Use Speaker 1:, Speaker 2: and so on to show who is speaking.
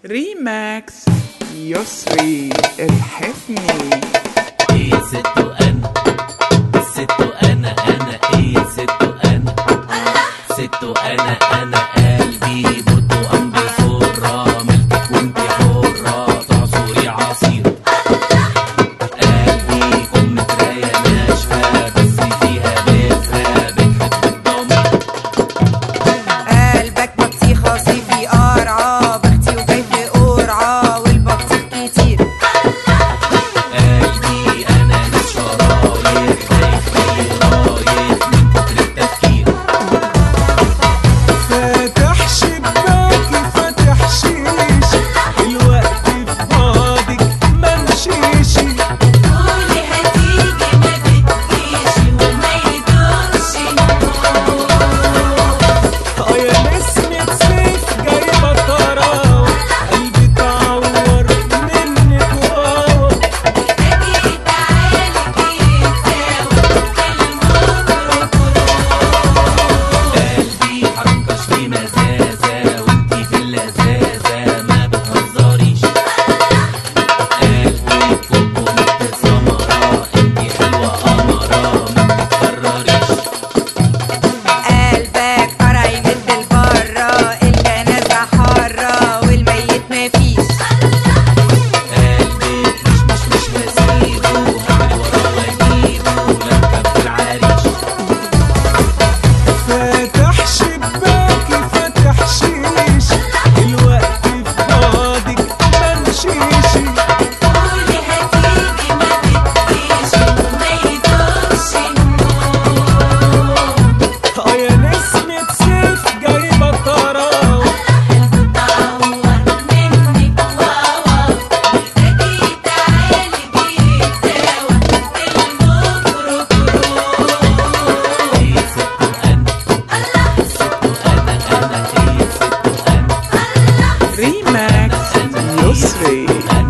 Speaker 1: ريماكس يسري الحفني
Speaker 2: ايه ست انا ست انا انا ايه ست انا ست انا انا قلبي برتقان بسرة ملكك وانت حرة تعصري عصير قلبي كم مراية ناشفة بس فيها بذرة بتحب الضمير
Speaker 3: قلبك بطيخة صيفي قرعة بختي وجاي في قرعة والبطيخ كتير
Speaker 2: قلبي انا مش شرايط خايف رايح من كتر التفكير
Speaker 4: فاتح شباكي فاتح شيش الوقت في فاضك ممشيش
Speaker 5: قولي هتيجي ما بتجيش وما يدومش
Speaker 4: اه يا نسمة صيف جايبة طراوة قلبي اتعور منك واوا
Speaker 5: محتاجة تعالجي
Speaker 2: قلبي حركش في مزازة وانتي في اللذاذة ما بتهزريش قلبي فوق ونت سمرة انتي حلوة قمرة ما بتتكرريش
Speaker 3: قلبك فرع يمد لبره الجنازة حرة والميت مفيش
Speaker 2: قلبك مش مش مش هسيبه هجري وراه واجيبه لاركب في العريش
Speaker 4: فاتح شباكي فاتح شيش الوقت في فاضك ممشيش
Speaker 5: قولي هتيجي ما بتجيش وما يدومش
Speaker 4: اه يا نسمة صيف جايبة طراوة
Speaker 5: تعور منك واوا محتاجة تعالجي دوا الموت
Speaker 2: ايه ست انا ست انا انا ايه ست انا
Speaker 1: ريماكس يسري